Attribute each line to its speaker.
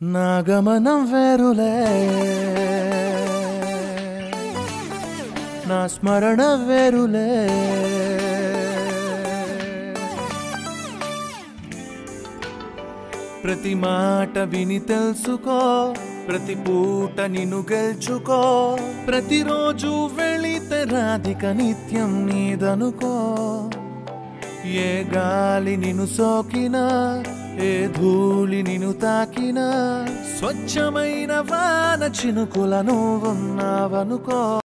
Speaker 1: నా గమనం వేరులే నా స్మరణ వేరులే ప్రతి మాట విని తెలుసుకో ప్రతి పూట నిన్ను గెలుచుకో ప్రతిరోజు వెళితే రాధిక నిత్యం నీదనుకో ఏ గాలి నిన్ను సోకినా ఏ ధూళి నిన్ను తాకినా స్వచ్ఛమైన వాన చినుకులను ఉన్నావనుకో